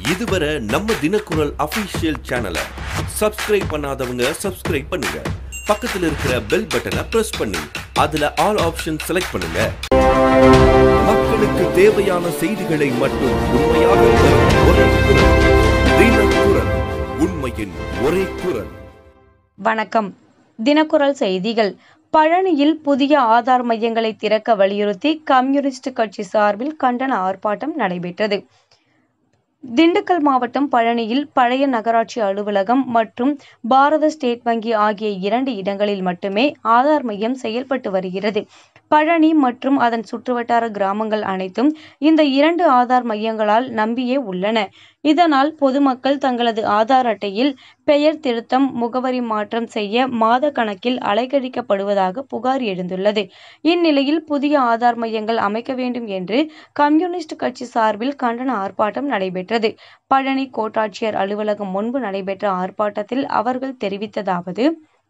இதுவரை நம்ம தினக்குரல் அபிஷியல் சேனலை சப்ஸ்கிரைப் பண்ணாதவங்க சப்ஸ்கிரைப் பண்ணுங்க பக்கத்துல இருக்கிற பெல் பட்டனை பிரஸ் பண்ணி அதுல ஆல் ஆப்ஷன் செலக்ட் பண்ணுங்க மக்களுக்கு தேவையான செய்திகளை மட்டும் உண்மையாக தரும் ஒரே குரல் தினக்குரல் உண்மையின் ஒரே குரல் வணக்கம் தினக்குரல் செய்திகள் பழனியில் புதிய ஆதார் மையங்களை திறக்க வலியுறுத்தி கம்யூனிஸ்ட் கட்சி சார்பில் கண்டன ஆர்ப்பாட்டம் நடைபெற்றது திண்டுக்கல் மாவட்டம் பழனியில் பழைய நகராட்சி அலுவலகம் மற்றும் பாரத ஸ்டேட் வங்கி ஆகிய இரண்டு இடங்களில் மட்டுமே ஆதார் மையம் செயல்பட்டு வருகிறது பழனி மற்றும் அதன் சுற்றுவட்டார கிராமங்கள் அனைத்தும் இந்த இரண்டு ஆதார் மையங்களால் நம்பியே உள்ளன இதனால் பொதுமக்கள் தங்களது ஆதார் அட்டையில் பெயர் திருத்தம் முகவரி மாற்றம் செய்ய மாத கணக்கில் அலைக்கழிக்கப்படுவதாக புகார் எழுந்துள்ளது இந்நிலையில் புதிய ஆதார் மையங்கள் அமைக்க வேண்டும் என்று கம்யூனிஸ்ட் கட்சி சார்பில் கண்டன ஆர்ப்பாட்டம் நடைபெற்றது பழனி கோட்டாட்சியர் அலுவலகம் முன்பு நடைபெற்ற ஆர்ப்பாட்டத்தில் அவர்கள் தெரிவித்ததாவது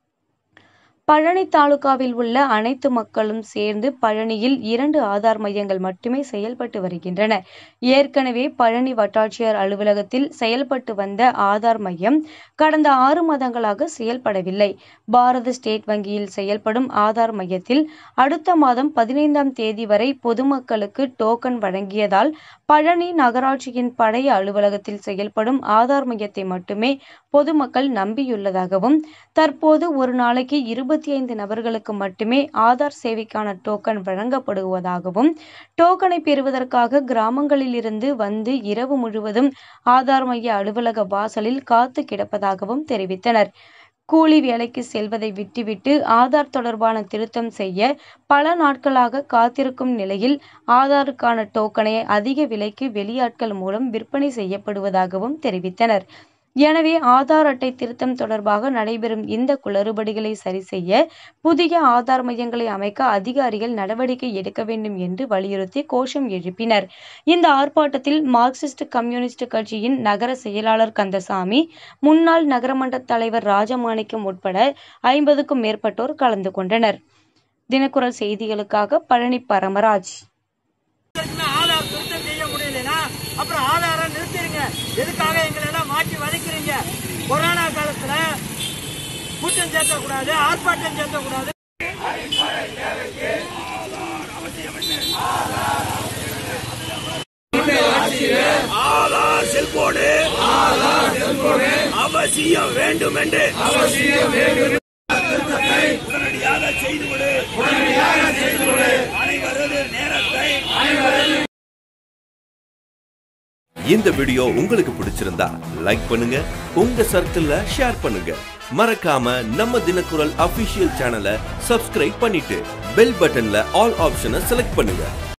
பழனி தாலுகாவில் உள்ள அனைத்து மக்களும் சேர்ந்து பழனியில் இரண்டு ஆதார் மையங்கள் மட்டுமே செயல்பட்டு வருகின்றன ஏற்கனவே பழனி வட்டாட்சியர் அலுவலகத்தில் செயல்பட்டு வந்த ஆதார் மையம் கடந்த ஆறு மாதங்களாக செயல்படவில்லை பாரத ஸ்டேட் வங்கியில் செயல்படும் ஆதார் மையத்தில் அடுத்த மாதம் பதினைந்தாம் தேதி வரை பொதுமக்களுக்கு டோக்கன் வழங்கியதால் பழனி நகராட்சியின் பழைய அலுவலகத்தில் செயல்படும் ஆதார் மையத்தை மட்டுமே பொதுமக்கள் நம்பியுள்ளதாகவும் தற்போது ஒரு நாளைக்கு இருபத்தி ஐந்து நபர்களுக்கு மட்டுமே ஆதார் சேவைக்கான டோக்கன் வழங்கப்படுவதாகவும் டோக்கனை பெறுவதற்காக கிராமங்களில் இருந்து வந்து இரவு முழுவதும் ஆதார் மைய அலுவலக வாசலில் காத்து கிடப்பதாகவும் தெரிவித்தனர் கூலி வேலைக்கு செல்வதை விட்டுவிட்டு ஆதார் தொடர்பான திருத்தம் செய்ய பல நாட்களாக காத்திருக்கும் நிலையில் ஆதாருக்கான டோக்கனை அதிக விலைக்கு வெளியாட்கள் மூலம் விற்பனை செய்யப்படுவதாகவும் தெரிவித்தனர் எனவே ஆதார் அட்டை திருத்தம் தொடர்பாக நடைபெறும் இந்த குளறுபடிகளை சரி செய்ய புதிய ஆதார் மையங்களை அமைக்க அதிகாரிகள் நடவடிக்கை எடுக்க வேண்டும் என்று வலியுறுத்தி கோஷம் எழுப்பினர் இந்த ஆர்ப்பாட்டத்தில் மார்க்சிஸ்ட் கம்யூனிஸ்ட் கட்சியின் நகர செயலாளர் கந்தசாமி முன்னாள் நகரமன்ற தலைவர் ராஜமாணிக்கம் உட்பட ஐம்பதுக்கும் மேற்பட்டோர் கலந்து கொண்டனர் தினக்குரல் செய்திகளுக்காக பழனி பரமராஜ் இன்னும் ஆதார் திருத்தம் செய்ய முடியலனா அப்புறம் ஆதாரம் நிறுத்திடுங்க எதுக்காக எங்களை எல்லாம் மாற்றி வதைக்கிறீங்க கொரோனா காலத்துல கூட்டம் சேர்த்தக்கூடாது ஆர்ப்பாட்டம் சேர்த்தக்கூடாது ஆதார் செல்போனு அவசியம் வேண்டும் என்று உடனடியாக செய்து கொடு அனைவரது நேரத்தை இந்த வீடியோ உங்களுக்கு பிடிச்சிருந்தா லைக் பண்ணுங்க உங்க சர்க்கிள்ல ஷேர் பண்ணுங்க மறக்காம நம்ம தினக்குரல் அபிஷியல் சேனலை சப்ஸ்கிரைப் பண்ணிட்டு பெல் பட்டன்ல ஆல் ஆப்ஷனை செலக்ட் பண்ணுங்க